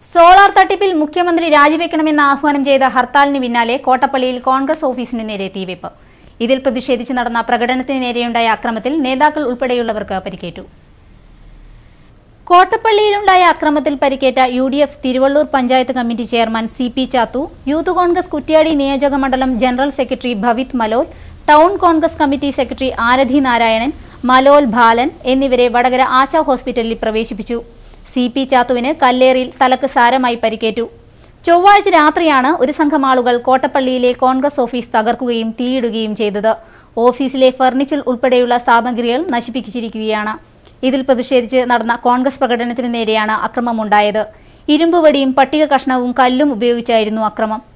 solar തട്ടിപ്പിൽ മുഖ്യമന്ത്രി രാജിവെക്കണമെന്ന് ആഹ്വാനം ചെയ്ത ഹർത്താലിന് പിന്നാലെ കോട്ടപ്പള്ളിയിൽ കോൺഗ്രസ് ഓഫീസിനു നേരെ തീവെപ്പ് ഇതിൽ പ്രതിഷേധിച്ച് നടന്ന പ്രകടനത്തിന് നേരെയുണ്ടായ അക്രമത്തിൽ നേതാക്കൾ ഉൾപ്പെടെയുള്ളവർക്ക് പരിക്കേറ്റു കോട്ടപ്പള്ളിയിലുണ്ടായ അക്രമത്തിൽ പരിക്കേറ്റ U D F Thiruvallur panchayat committee chairman C P Chathu youth Congress Kuttiadi നിയോജക മണ്ഡലം general secretary Bhavith Malol town Congress committee secretary ആരധി നാരായണൻ മലോൽ ബാലൻ എന്നിവരെ വടകര ആശാ ഹോസ്പിറ്റലിൽ പ്രവേശിപ്പിച്ചു സി പി ചാത്തുവിന് കല്ലേറിൽ തലക്ക് സാരമായി പരിക്കേറ്റു ചൊവ്വാഴ്ച രാത്രിയാണ് ഒരു സംഘം ആളുകൾ കോട്ടപ്പള്ളിയിലെ കോൺഗ്രസ് ഓഫീസ് തകർക്കുകയും തീയിടുകയും ചെയ്തത് ഓഫീസിലെ ഫർണിച്ചർ ഉൾപ്പെടെയുള്ള സാമഗ്രികൾ നശിപ്പിച്ചിരിക്കുകയാണ് ഇതിൽ പ്രതിഷേധിച്ച് നടന്ന കോൺഗ്രസ് പ്രകടനത്തിനു നേരെയാണ് അക്രമമുണ്ടായത് ഇരുമ്പുവടിയും പട്ടിക കഷ്ണവും കല്ലും ഉപയോഗിച്ചായിരുന്നു അക്രമം